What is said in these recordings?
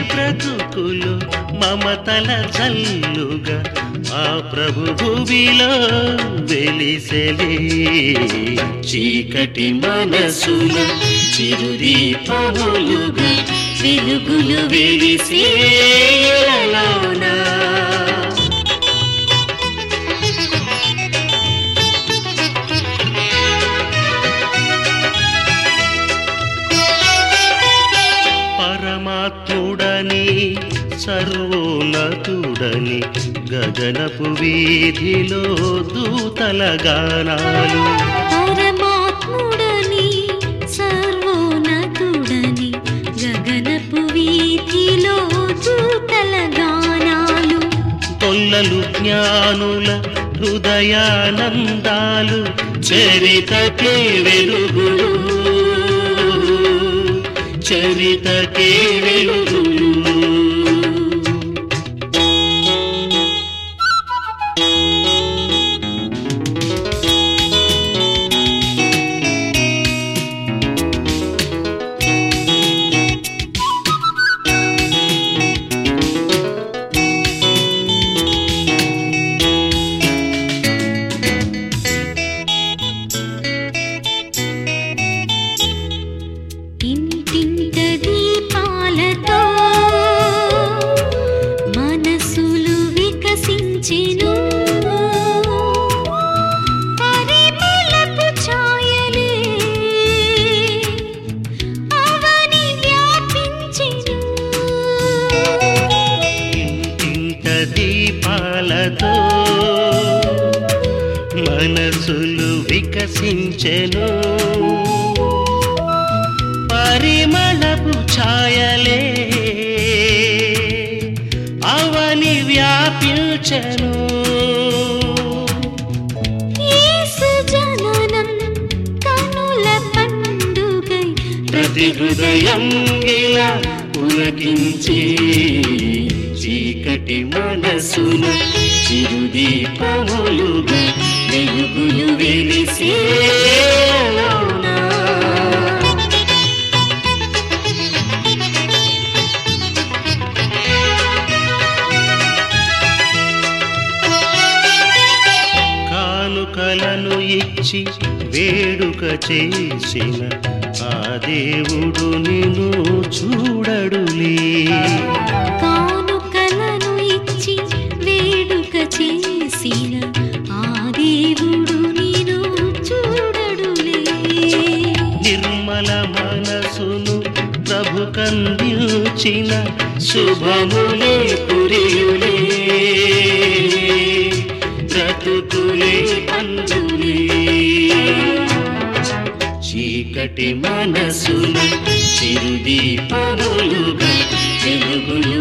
బ్రతుకులు మమతల జల్లుగా ఆ ప్రభు భూమిలో వెలిసెలే చీకటి మనసుల చిరుదీపములుగా వెలుగులు వెలిసేలలోనా పరమాత్ముడని సర్వోన్నతుడని గగనపు వీధిలో దూతల గానాలు పరమాత్ముడని సర్వోన్నతుడని గగనపు వీధిలో దూతల గానాలు తొల్లలు జ్ఞానుల హృదయానందాలు చరితకే వెలుగులు చరితకే వెలుగులు ఇంటింట దీపాలతో మనసులు వికసించెను పరిమళపు ఛాయలే అవని వ్యాపించెను ఇంటింట దీపాలతో మనసులు వికసించెను పరిమళపు ఛాయలే అవని వ్యాపించెను యేసు జననం కనుల పండుగై ప్రతి హృదయం ఇలా పులకించి చీకటి మనసున చిరుదీపములుగా వెలుగులు వెలిసేలోనా కానుకలను ఇచ్చి వేడుక చేసిన ఆ దేవుడు నిన్ను చూడడులే కానుకలను ఇచ్చి వేడుక చేసిన ఆ దేవుడు నేను చూడడులే నిర్మల మనసును ప్రభు కందించిన శుభములే కురియులే బ్రతుకులే పందులే చీకటి మనసున చిరుదీపములుగా వెలుగులు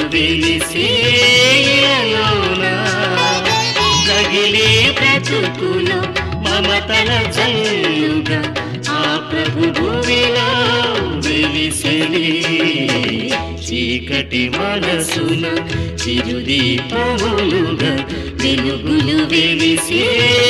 వెలిసేయలోనా రగిలే బ్రతుకులో మమతల జల్లుగా ఆ ప్రభు భూమిలో వెలిసెలే చీకటి మనసున చిరుదీపములుగా వెలుగులు వెలిసే